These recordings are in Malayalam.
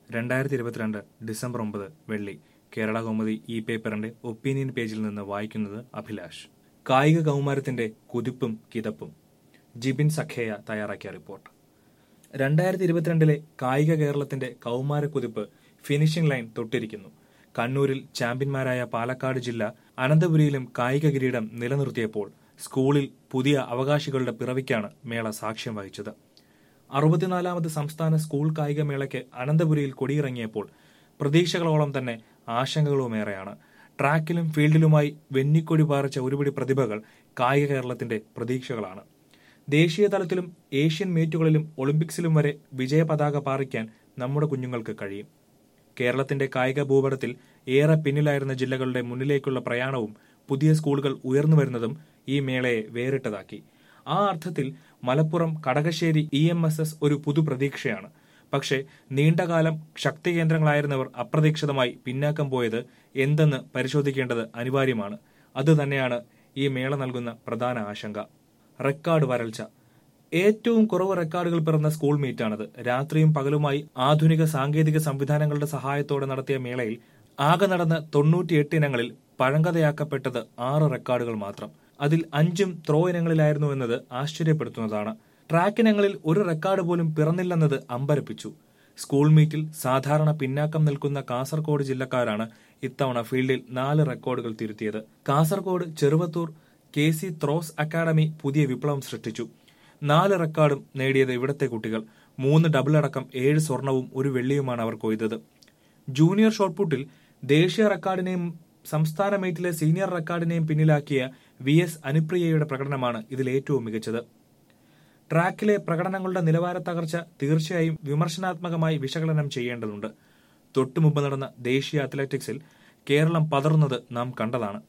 രണ്ടായിരത്തി ഇരുപത്തിരണ്ട് ഡിസംബർ ഒമ്പത് വെള്ളി കേരള കൗമുദി ഇ പേപ്പറിന്റെ ഒപ്പീനിയൻ പേജിൽ നിന്ന് വായിക്കുന്നത് അഭിലാഷ് കായിക കൗമാരത്തിന്റെ കുതിപ്പും കിതപ്പും ജിബിൻ സഖേയ തയ്യാറാക്കിയ റിപ്പോർട്ട് രണ്ടായിരത്തി ഇരുപത്തിരണ്ടിലെ കായിക കേരളത്തിന്റെ കൗമാര കുതിപ്പ് ഫിനിഷിംഗ് ലൈൻ തൊട്ടിരിക്കുന്നു കണ്ണൂരിൽ ചാമ്പ്യന്മാരായ പാലക്കാട് ജില്ല അനന്തപുരിയിലും കായിക കിരീടം നിലനിർത്തിയപ്പോൾ സ്കൂളിൽ പുതിയ അവകാശികളുടെ പിറവിക്കാണ് മേള സാക്ഷ്യം വഹിച്ചത് അറുപത്തിനാലാമത് സംസ്ഥാന സ്കൂൾ കായികമേളയ്ക്ക് അനന്തപുരിയിൽ കൊടിയിറങ്ങിയപ്പോൾ പ്രതീക്ഷകളോളം തന്നെ ആശങ്കകളുമേറെയാണ് ട്രാക്കിലും ഫീൽഡിലുമായി വെന്നിക്കൊടി പാറിച്ച ഒരുപിടി പ്രതിഭകൾ കായിക കേരളത്തിന്റെ പ്രതീക്ഷകളാണ് ദേശീയ തലത്തിലും ഏഷ്യൻ മീറ്റുകളിലും ഒളിമ്പിക്സിലും വരെ വിജയ പതാക പാറിക്കാൻ നമ്മുടെ കുഞ്ഞുങ്ങൾക്ക് കഴിയും കേരളത്തിന്റെ കായിക ഭൂപടത്തിൽ ഏറെ പിന്നിലായിരുന്ന ജില്ലകളുടെ മുന്നിലേക്കുള്ള പ്രയാണവും പുതിയ സ്കൂളുകൾ ഉയർന്നു വരുന്നതും ഈ മേളയെ വേറിട്ടതാക്കി ആ അർത്ഥത്തിൽ Malappuram Kadakassery E M S S ഒരു പുതുപ്രതീക്ഷയാണ് പക്ഷേ നീണ്ടകാലം ശക്തി കേന്ദ്രങ്ങളായിരുന്നവർ അപ്രതീക്ഷിതമായി പിന്നാക്കം പോയത് എന്തെന്ന് പരിശോധിക്കേണ്ടത് അനിവാര്യമാണ് അതുതന്നെയാണ് ഈ മേള നൽകുന്ന പ്രധാന ആശങ്ക റെക്കോർഡ് വരൾച്ച ഏറ്റവും കുറവ് റെക്കോർഡുകൾ പിറന്ന സ്കൂൾ മീറ്റാണിത് രാത്രിയും പകലുമായി ആധുനിക സാങ്കേതിക സംവിധാനങ്ങളുടെ സഹായത്തോടെ നടത്തിയ മേളയിൽ ആകെ നടന്ന തൊണ്ണൂറ്റിയെട്ട് ഇനങ്ങളിൽ പഴങ്കഥയാക്കപ്പെട്ടത് ആറ് റെക്കോർഡുകൾ മാത്രം അതിൽ അഞ്ചും ത്രോ ഇനങ്ങളിലായിരുന്നു എന്നത് ആശ്ചര്യപ്പെടുത്തുന്നതാണ് ട്രാക്ക് ഇനങ്ങളിൽ ഒരു റെക്കോർഡ് പോലും പിറന്നില്ലെന്നത് അമ്പരപ്പിച്ചു സ്കൂൾ മീറ്റിൽ സാധാരണ പിന്നാക്കം നിൽക്കുന്ന കാസർഗോഡ് ജില്ലക്കാരാണ് ഇത്തവണ ഫീൽഡിൽ നാല് റെക്കോർഡുകൾ തിരുത്തിയത് Kasaragod Cheruvathur K C throws academy പുതിയ വിപ്ലവം സൃഷ്ടിച്ചു നാല് റെക്കോർഡും നേടിയത് ഇവിടത്തെ കുട്ടികൾ മൂന്ന് ഡബിൾ അടക്കം ഏഴ് സ്വർണവും ഒരു വെള്ളിയുമാണ് അവർ കൊയ്തത് ജൂനിയർ ഷോട്ട്പുട്ടിൽ ദേശീയ റെക്കോർഡിനെയും സംസ്ഥാന മീറ്റിലെ സീനിയർ റെക്കോർഡിനെയും പിന്നിലാക്കിയ വി എസ് അനുപ്രിയയുടെ പ്രകടനമാണ് ഇതിൽ ഏറ്റവും മികച്ചത് ട്രാക്കിലെ പ്രകടനങ്ങളുടെ നിലവാര തകർച്ച തീർച്ചയായും വിമർശനാത്മകമായി വിശകലനം ചെയ്യേണ്ടതുണ്ട് തൊട്ടുമുമ്പ് നടന്ന ദേശീയ അത്ലറ്റിക്സിൽ കേരളം പതറുന്നത് നാം കണ്ടതാണ്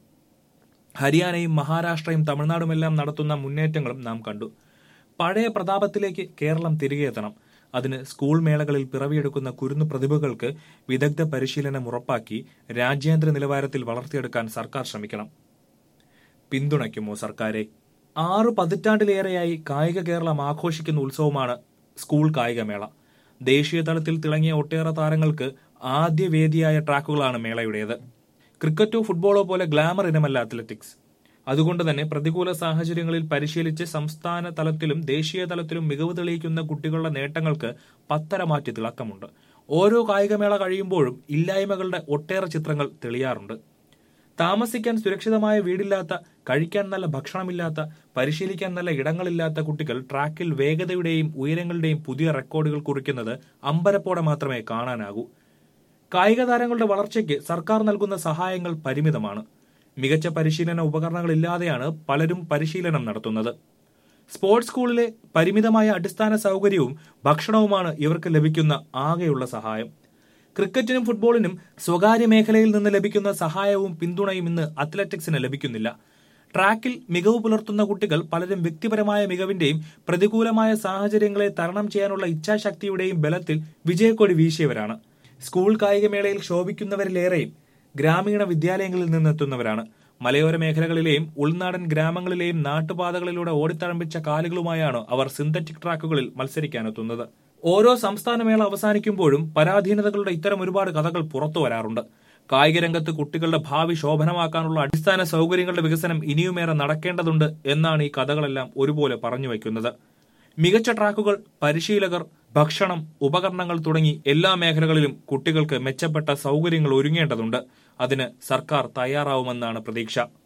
ഹരിയാനയും മഹാരാഷ്ട്രയും തമിഴ്നാടുമെല്ലാം നടത്തുന്ന മുന്നേറ്റങ്ങളും നാം കണ്ടു പഴയ പ്രതാപത്തിലേക്ക് കേരളം തിരികെ എത്തണം അതിന് സ്കൂൾ മേളകളിൽ പിറവിയെടുക്കുന്ന കുരുന്നു പ്രതിഭകൾക്ക് വിദഗ്ധ പരിശീലനം ഉറപ്പാക്കി രാജ്യാന്തര നിലവാരത്തിൽ വളർത്തിയെടുക്കാൻ സർക്കാർ ശ്രമിക്കണം പിന്തുണയ്ക്കുമോ സർക്കാരെ ആറു പതിറ്റാണ്ടിലേറെയായി കായിക കേരളം ആഘോഷിക്കുന്ന ഉത്സവമാണ് സ്കൂൾ കായികമേള ദേശീയ തലത്തിൽ തിളങ്ങിയ ഒട്ടേറെ താരങ്ങൾക്ക് ആദ്യ വേദിയായ ട്രാക്കുകളാണ് മേളയുടേത് ക്രിക്കറ്റോ ഫുട്ബോളോ പോലെ ഗ്ലാമർ ഇനമല്ല അത്ലറ്റിക്സ് അതുകൊണ്ട് തന്നെ പ്രതികൂല സാഹചര്യങ്ങളിൽ പരിശീലിച്ച് സംസ്ഥാന തലത്തിലും ദേശീയ തലത്തിലും മികവ് തെളിയിക്കുന്ന കുട്ടികളുടെ നേട്ടങ്ങൾക്ക് പത്തര മാറ്റി തിളക്കമുണ്ട് ഓരോ കായികമേള കഴിയുമ്പോഴും ഇല്ലായ്മകളുടെ ഒട്ടേറെ ചിത്രങ്ങൾ തെളിയാറുണ്ട് താമസിക്കാൻ സുരക്ഷിതമായ വീടില്ലാത്ത കഴിക്കാൻ നല്ല ഭക്ഷണമില്ലാത്ത പരിശീലിക്കാൻ നല്ല ഇടങ്ങളില്ലാത്ത കുട്ടികൾ ട്രാക്കിൽ വേഗതയുടെയും ഉയരങ്ങളുടെയും പുതിയ റെക്കോർഡുകൾ കുറിക്കുന്നത് അമ്പരപ്പോടെ മാത്രമേ കാണാനാകൂ കായിക താരങ്ങളുടെ വളർച്ചയ്ക്ക് സർക്കാർ നൽകുന്ന സഹായങ്ങൾ പരിമിതമാണ് മികച്ച പരിശീലന ഉപകരണങ്ങളില്ലാതെയാണ് പലരും പരിശീലനം നടത്തുന്നത് സ്പോർട്സ് സ്കൂളിലെ പരിമിതമായ അടിസ്ഥാന സൗകര്യവും ഭക്ഷണവുമാണ് ഇവർക്ക് ലഭിക്കുന്ന ആകെയുള്ള സഹായം ക്രിക്കറ്റിനും ഫുട്ബോളിനും സ്വകാര്യ മേഖലയിൽ നിന്ന് ലഭിക്കുന്ന സഹായവും പിന്തുണയും ഇന്ന് അത്ലറ്റിക്സിന് ലഭിക്കുന്നില്ല ട്രാക്കിൽ മികവ് പുലർത്തുന്ന കുട്ടികൾ പലരും വ്യക്തിപരമായ മികവിന്റെയും പ്രതികൂലമായ സാഹചര്യങ്ങളെ തരണം ചെയ്യാനുള്ള ഇച്ഛാശക്തിയുടെയും ബലത്തിൽ വിജയക്കൊടി വീശിയവരാണ് സ്കൂൾ കായികമേളയിൽ ശോഭിക്കുന്നവരിലേറെയും ഗ്രാമീണ വിദ്യാലയങ്ങളിൽ നിന്നെത്തുന്നവരാണ് മലയോര മേഖലകളിലെയും ഉൾനാടൻ ഗ്രാമങ്ങളിലെയും നാട്ടുപാതകളിലൂടെ ഓടിത്തഴമ്പിച്ച കാലുകളുമായാണ് അവർ സിന്തറ്റിക് ട്രാക്കുകളിൽ മത്സരിക്കാനെത്തുന്നത് ഓരോ സംസ്ഥാന മേള അവസാനിക്കുമ്പോഴും പരാധീനതകളുടെ ഇത്തരം ഒരുപാട് കഥകൾ പുറത്തു വരാറുണ്ട് കായിക രംഗത്ത് കുട്ടികളുടെ ഭാവി ശോഭനമാക്കാനുള്ള അടിസ്ഥാന സൗകര്യങ്ങളുടെ വികസനം ഇനിയുമേറെ നടക്കേണ്ടതുണ്ട് എന്നാണ് ഈ കഥകളെല്ലാം ഒരുപോലെ പറഞ്ഞു വയ്ക്കുന്നത് മികച്ച ട്രാക്കുകൾ പരിശീലകർ ഭക്ഷണം ഉപകരണങ്ങൾ തുടങ്ങി എല്ലാ മേഖലകളിലും കുട്ടികൾക്ക് മെച്ചപ്പെട്ട സൗകര്യങ്ങൾ ഒരുങ്ങേണ്ടതുണ്ട് അതിന് സർക്കാർ തയ്യാറാവുമെന്നാണ് പ്രതീക്ഷ